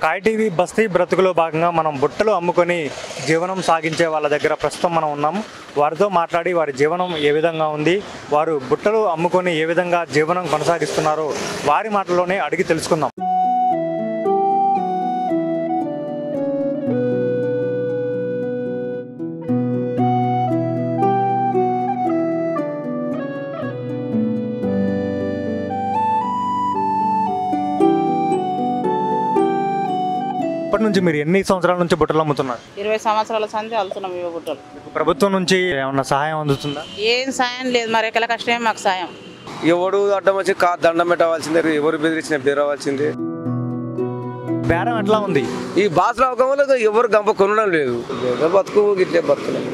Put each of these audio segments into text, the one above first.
కాయ్ టీవీ బస్తీ బ్రతుకులో భాగంగా మనం బుట్టలు అమ్ముకొని జీవనం సాగించే వాళ్ళ దగ్గర ప్రస్తుతం మనం ఉన్నాం వారితో మాట్లాడి వారి జీవనం ఏ విధంగా ఉంది వారు బుట్టలు అమ్ముకొని ఏ విధంగా జీవనం కొనసాగిస్తున్నారో వారి మాటల్లోనే అడిగి తెలుసుకుందాం ఇప్పటి నుంచి మీరు ఎన్ని సంవత్సరాల నుంచి బుట్టలు అమ్ముతున్నారు ఇరవై సంవత్సరాల సంది వెళ్తున్నాం ఇవి గుట్టలు మీకు ప్రభుత్వం నుంచి ఏమన్నా సహాయం అందుతుందా ఏం సాయం లేదు మరి ఎక్కల కష్టమే మాకు సాయం ఎవడు అడ్డం వచ్చి కా దండం పెట్టవలసిందే ఎవరు బెదిరించిన బెదరవలసిందే బేరం ఎట్లా ఉంది ఈ భాషలో ఒక వల్ల ఎవరు గంప కొనడం లేదు ఏదో బతుకు గిట్లే బతుకులే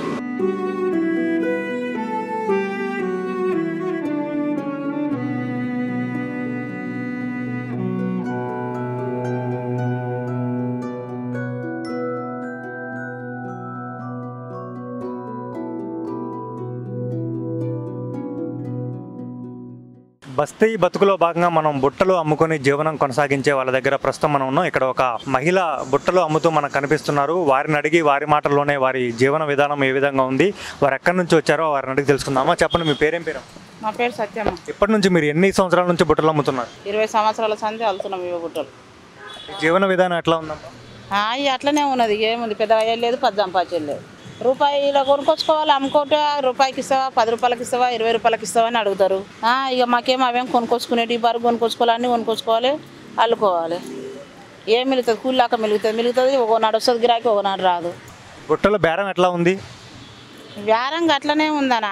బస్తీ బతుకులో భాగంగా మనం బుట్టలు అమ్ముకొని జీవనం కొనసాగించే వాళ్ళ దగ్గర ప్రస్తుతం మనం ఉన్నాం ఇక్కడ ఒక మహిళ బుట్టలు అమ్ముతూ మనకు కనిపిస్తున్నారు వారిని అడిగి వారి మాటల్లోనే వారి జీవన విధానం ఏ విధంగా ఉంది వారు ఎక్కడి నుంచి వచ్చారో వారిని అడిగి తెలుసుకుందామా చెప్పండి మీ పేరేం పేరు మా పేరు సత్యమ్మ ఇప్పటి నుంచి మీరు ఎన్ని సంవత్సరాల నుంచి బుట్టలు అమ్ముతున్నారు ఇరవై సంవత్సరాల సంది వెళ్తున్నాం ఇవి గుట్టలు ఈ జీవన విధానం ఎట్లా ఉందమ్మా అవి అట్లనే ఉన్నది ఏముంది పెద్ద అయ్యేది లేదు పది సంపాదించేది లేదు రూపాయిలో కొనుక్కొచ్చుకోవాలి అమ్ముకోటే రూపాయికి ఇస్తావా పది రూపాయలకి ఇస్తావా ఇరవై రూపాయలకి ఇస్తావా అని అడుగుతారు ఆ, ఇక మాకేం అవేం కొనుక్కొచ్చుకునేటి బరువు కొనుక్కొచ్చుకోవాలి అన్నీ కొనుక్కొచ్చుకోవాలి అల్లుకోవాలి ఏం మిగులుతుంది కూలిలాక మిగులుతుంది మిగులుతుంది ఒకనాడు వస్తుంది గిరాకీ ఒకనాడు రాదు బుట్టల బేరం ఎట్లా ఉంది వ్యారంగా అట్లనే ఉందనా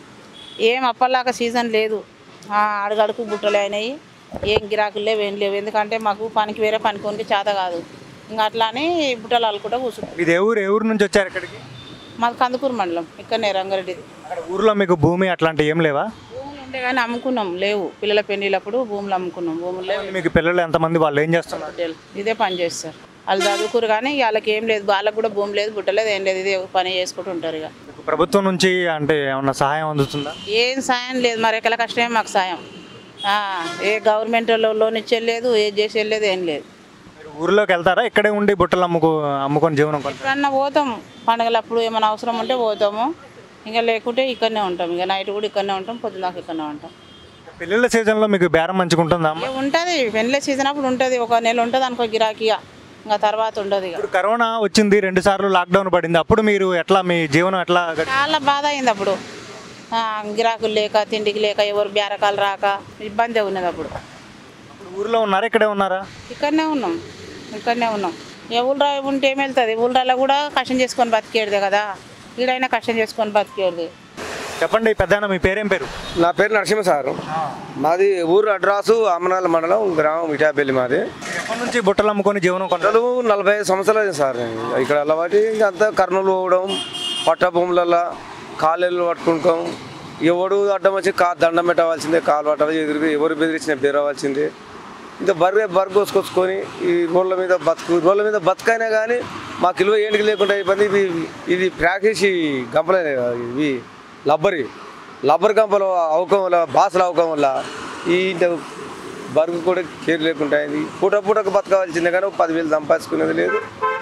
ఏం అప్పటిలాగా సీజన్ లేదు ఆ, అడుగడుకు బుట్టలు అయినాయి ఏం గిరాకులు లేవు ఏం లేవు ఎందుకంటే మాకు పనికి వేరే పని కొనికి చేత కాదు ఇంకా అట్లా అని బుట్టలు అల్లుకుంటూ కూర్చుంటాం ఇది ఏ ఊరు ఏ ఊరు నుంచి వచ్చారు ఇక్కడికి మాది కందుకూరు మండలం ఇక్కడనే రంగారెడ్డిది అక్కడ ఊర్లో మీకు భూమి అట్లాంటివి ఏం లేవా భూములు ఉండే కానీ అమ్ముకున్నాం లేవు పిల్లల పెళ్ళిళ్ళప్పుడు భూములు అమ్ముకున్నాం భూములు లేవు మీకు పిల్లలు ఎంతమంది వాళ్ళు ఏం చేస్తున్నారు బుట్టలు. ఇదే పని చేస్తారు వాళ్ళు చదువుకురు కానీ వాళ్ళకి ఏం లేదు వాళ్ళకి కూడా భూమి లేదు బుట్టలేదు ఏం లేదు ఇదే పని చేసుకుంటూ ఉంటారు ఇక మీకు ప్రభుత్వం నుంచి అంటే ఏమన్నా సహాయం అందుతుందా ఏం సాయం లేదు మరి ఎక్కల కష్టమే మాకు సాయం ఆ, ఏ గవర్నమెంట్ లోన్ ఇచ్చేది ఏ చేసేది లేదు ఏం లేదు మీరు ఊర్లోకి వెళ్తారా ఇక్కడే ఉండి బుట్టలు అమ్ముకో అమ్ముకొని జీవనం కొనసాగిస్తారా? ఎప్పుడన్నా పోతాం పండుగలప్పుడు ఏమైనా అవసరం ఉంటే పోతాము ఇంకా లేకుంటే ఇక్కడనే ఉంటాం ఇక నైట్ కూడా ఇక్కడనే ఉంటాం పొద్దున దాకా ఇక్కడనే ఉంటాం పెళ్ళిళ్ళ సీజన్లో మీకు బేరం మంచిగుంటుందా అమ్మ ఇక ఉంటుంది పెళ్ళి సీజన్ అప్పుడు ఉంటుంది ఒక నెల ఉంటుంది అనుకో గిరాకీగా ఇంకా తర్వాత ఉండదు ఇక ఇప్పుడు కరోనా వచ్చింది రెండు సార్లు లాక్డౌన్ పడింది అప్పుడు మీరు ఎట్లా మీ జీవనం ఎట్లా గడి- చాలా బాధ అయింది అప్పుడు ఆ, గిరాకులు లేక తిండికి లేక ఎవరు బేరకాలు రాక ఇబ్బంది ఉన్నది అప్పుడు ఇప్పుడు ఊర్లో ఉన్నారా ఇక్కడే ఉన్నారా ఇక్కడనే ఉన్నాం ఇక్కడనే ఉన్నాం ఏ ఊళ్ళో ఉంటే ఏం వెళ్తుంది ఊళ్ళలో కూడా కష్టం చేసుకొని బతికేది కదా ఈడైనా కష్టం చేసుకొని బతికేది చెప్పండి పెద్ద మీ పేరేం పేరు నా పేరు నరసింహ సార్ మాది ఊరు అడ్రాసు అమ్మనాల మండలం గ్రామం ఇటాపల్లి మాది ఎప్పటి నుంచి బుట్టలు అమ్ముకొని జీవనం కొనసాగి పిల్లలు నలభై ఐదు సంవత్సరాలు అయింది సార్ నేను. ఇక్కడ అలవాటి ఇంకా అంతా కర్నూలు పోవడం పట్ట భూములలో కాలేళ్ళు పట్టుకుంటాం ఎవడు అడ్డం వచ్చి కా దండం పెట్టవలసిందే కాలు పట్టాలి ఎదురు ఎవరు బెదిరించిన బెదరవలసిందే ఇంకా బర్రె బర్రె కోసుకొచ్చుకొని ఈ రోడ్ల మీద బతుకు రోడ్ల మీద బతుకైనా కానీ మా కిలో ఏంటికి లేకుండా అయిపోయింది ఇవి ఇది ప్రాక్టీస్ గంపలే కదా ఇవి లబ్బరి లబ్బర్ గంపలు అవకం వల్ల బాసల అవకం వల్ల ఈ ఇంత బరుగు కూడా కేర్ లేకుండా అయింది పూట పూటకు బతకవలసిందే కానీ ఒక పదివేలు సంపాదించుకునేది లేదు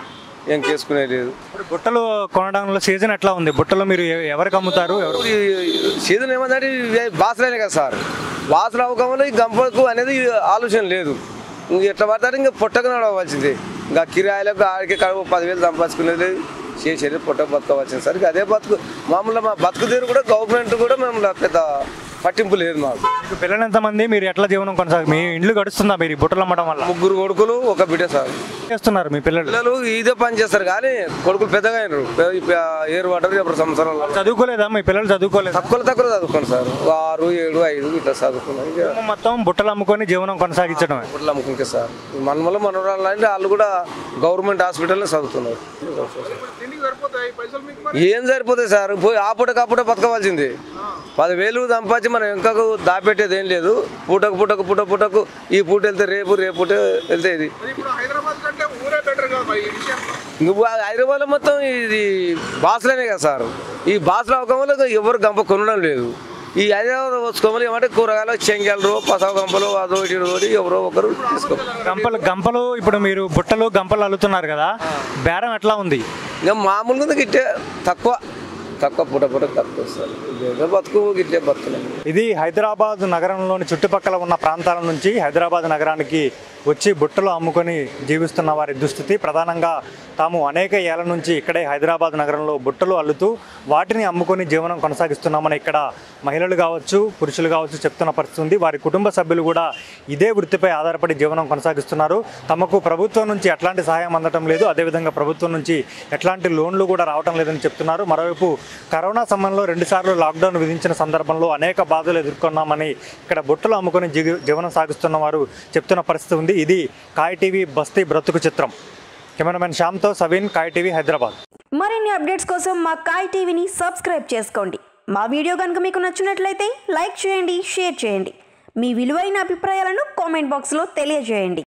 ఏం చేసుకునేది లేదు ఇప్పుడు బుట్టలు కొనడంలో సీజన్ ఎట్లా ఉంది బుట్టలు మీరు ఎ- ఎవరికి అమ్ముతారు ఎవరు సీజన్ ఏమంటే బాసలైన కదా సార్ బాసలు అవకం వల్ల ఈ గంపకు అనేది ఆలోచన లేదు ఇంక ఎట్లా పడతారు ఇంకా పొట్టకు నడవలసిందే ఇంకా కిరాయిలకు ఆడికి కడుపు పదివేలు సంపాదించుకునేది లేదు చేసేది పొట్ట బతకవలసింది సార్ ఇక అదే బతుకు మామూలుగా మా బతుకు తీరు కూడా గవర్నమెంట్ కూడా మేము పెద్ద పట్టింపు లేదు మాకు మీకు పిల్లలు ఎంతమంది మీరు ఎట్లా జీవనం కొనసాగి మీ ఇండ్లు గడుస్తుందా మీరు ఈ బుట్టలు అమ్మడం వల్ల ముగ్గురు కొడుకులు ఒక బిడ్డ సార్ ఏం చేస్తున్నారు మీ పిల్లలు పిల్లలు ఇదే పని చేస్తారు కానీ కొడుకులు పెద్దగా అయినారు ఏరు పడ్డారు ఇప్పుడు సంవత్సరాలు చదువుకోలేదా మీ పిల్లలు చదువుకోలేదా తక్కువ తక్కువ చదువుకోండి సార్ ఆరు ఏడు ఐదు ఇట్లా చదువుకున్నారు ఇక కుటుంబం మొత్తం బుట్టలు అమ్ముకొని జీవనం కొనసాగించడమే హాస్పిటల్ అమ్ముకుంటే సార్ మనమల్ల మనవరాలు అంటే వాళ్ళు కూడా గవర్నమెంట్ హాస్పిటల్లో చదువుతున్నారు ఏం సరిపోతాయి సార్ పోయి ఆ పూటకు ఆ పూట బతకవలసింది పదివేలు సంపాదించి మనం ఇంకా దాపెట్టేది ఏం లేదు పూటకు పూటకు పూట పూటకు ఈ పూట వెళ్తే రేపు రేపు పూట వెళ్తే ఇది నువ్వు హైదరాబాద్లో మొత్తం ఇది బాసులనే కదా సార్ ఈ బాసులు అవకం వల్ల ఎవరు గంప కొనడం లేదు ఈ హైదరాబాద్ వచ్చుకోమని ఏమంటే కూరగాయలు చెంగలు పసవ గంపలు అదో ఇటు తోటి ఎవరో ఒకరు తీసుకో గంపలు గంపలు ఇప్పుడు మీరు బుట్టలు గంపలు అల్లుతున్నారు కదా బేరం ఎట్లా ఉంది ఇంకా మామూలుగా ఉంది గిట్టే తక్కువ తక్కువ పూట పూట తక్కువ వస్తుంది ఏదో బతుకు గిట్టే బతుకులే ఇది హైదరాబాద్ నగరంలోని చుట్టుపక్కల ఉన్న ప్రాంతాల నుంచి హైదరాబాద్ నగరానికి వచ్చి బుట్టలు అమ్ముకొని జీవిస్తున్న వారి దుస్థితి ప్రధానంగా తాము అనేక ఏళ్ల నుంచి ఇక్కడే హైదరాబాద్ నగరంలో బుట్టలు అల్లుతూ వాటిని అమ్ముకొని జీవనం కొనసాగిస్తున్నామని ఇక్కడ మహిళలు కావచ్చు పురుషులు కావచ్చు చెప్తున్న పరిస్థితి ఉంది వారి కుటుంబ సభ్యులు కూడా ఇదే వృత్తిపై ఆధారపడి జీవనం కొనసాగిస్తున్నారు తమకు ప్రభుత్వం నుంచి ఎట్లాంటి సహాయం అందటం లేదు అదేవిధంగా ప్రభుత్వం నుంచి ఎట్లాంటి లోన్లు కూడా రావటం లేదని చెప్తున్నారు మరోవైపు కరోనా సమయంలో రెండుసార్లు లాక్డౌన్ విధించిన సందర్భంలో అనేక బాధలు ఎదుర్కొన్నామని ఇక్కడ బుట్టలు అమ్ముకొని జీ- జీవనం సాగిస్తున్న వారు చెప్తున్న పరిస్థితి ఉంది ఇది కాయ్ టీవీ బస్తీ బ్రతుకు చిత్రం కెమెరామెన్ శ్యామ్తో సవీన్ కాయ్ టీవీ హైదరాబాద్ మరిన్ని అప్డేట్స్ కోసం మా కాయ్ టీవీని సబ్స్క్రైబ్ చేసుకోండి మా వీడియో కనుక మీకు నచ్చినట్లయితే లైక్ చేయండి షేర్ చేయండి మీ విలువైన అభిప్రాయాలను కామెంట్ బాక్స్లో తెలియజేయండి